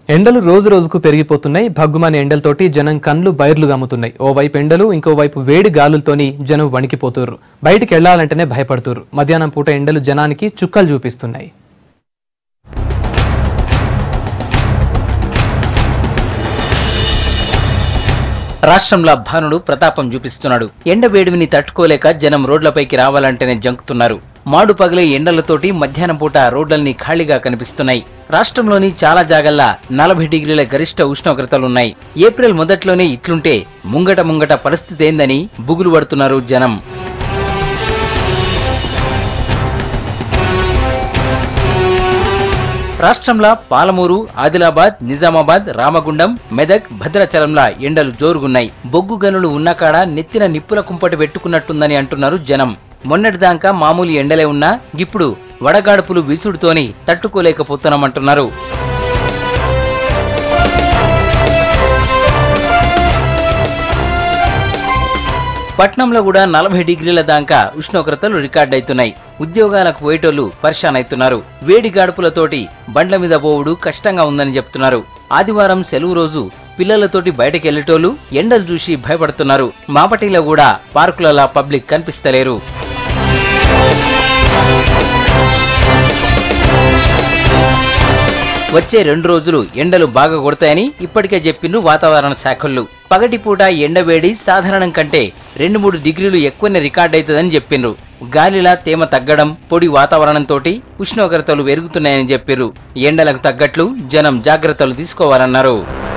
ఎండలు రోజు రోజుకు పెరిగిపోతున్నాయి భగ్గుమని ఎండలతోటి జనం కండ్లు బైర్లు గమ్ముతున్నాయి ఓవైపు ఎండలు ఇంకోవైపు వేడి గాలులతోని జనం వణికిపోతుర్రు బయటికి వెళ్లాలంటేనే భయపడుతుర్రు మధ్యాహ్నం పూట ఎండలు జనానికి చుక్కలు చూపిస్తున్నాయి రాష్ట్రంలో భానుడు ప్రతాపం చూపిస్తున్నాడు ఎండ వేడివిని తట్టుకోలేక జనం రోడ్లపైకి రావాలంటేనే జంకుతున్నారు మాడు పగిలే ఎండలతోటి మధ్యాహ్నం పూట రోడ్లన్నీ ఖాళీగా కనిపిస్తున్నాయి రాష్ట్రంలోని చాలా జాగల్లా నలభై డిగ్రీల గరిష్ట ఉష్ణోగ్రతలున్నాయి ఏప్రిల్ మొదట్లోనే ఇట్లుంటే ముంగట ముంగట పరిస్థితి ఏందని బుగులు పడుతున్నారు జనం రాష్ట్రంలో పాలమూరు ఆదిలాబాద్ నిజామాబాద్ రామగుండం మెదక్ భద్రాచలంలా ఎండలు జోరుగున్నాయి బొగ్గు గనులు ఉన్న కాడ నెత్తిన నిప్పుల కుంపటి పెట్టుకున్నట్టుందని అంటున్నారు జనం మొన్నటిదాకా మామూలు ఎండలే ఉన్నా ఇప్పుడు వడగాడుపులు విసుడుతోని తట్టుకోలేకపోతున్నామంటున్నారు పట్నంలో కూడా నలభై డిగ్రీల దాకా ఉష్ణోగ్రతలు రికార్డవుతున్నాయి ఉద్యోగాలకు పోయేటోళ్లు పరిశాన్ అవుతున్నారు వేడి గాడుపులతోటి బండ్ల మీద పోవుడు కష్టంగా ఉందని చెప్తున్నారు ఆదివారం సెలవు రోజు పిల్లలతోటి బయటకెళ్లేటోళ్లు ఎండలు చూసి భయపడుతున్నారు మాపటిలో కూడా పార్కులలో పబ్లిక్ కనిపిస్తలేరు వచ్చే రెండు రోజులు ఎండలు బాగా కొడతాయని ఇప్పటికే చెప్పిండ్రు వాతావరణ శాఖలు పగటిపూట ఎండవేడి సాధారణం కంటే రెండు మూడు డిగ్రీలు ఎక్కువనే రికార్డ్ అవుతుందని చెప్పిండ్రు గాలిలా తేమ తగ్గడం పొడి వాతావరణంతో ఉష్ణోగ్రతలు పెరుగుతున్నాయని చెప్పిర్రు ఎండలకు తగ్గట్లు జనం జాగ్రత్తలు తీసుకోవాలన్నారు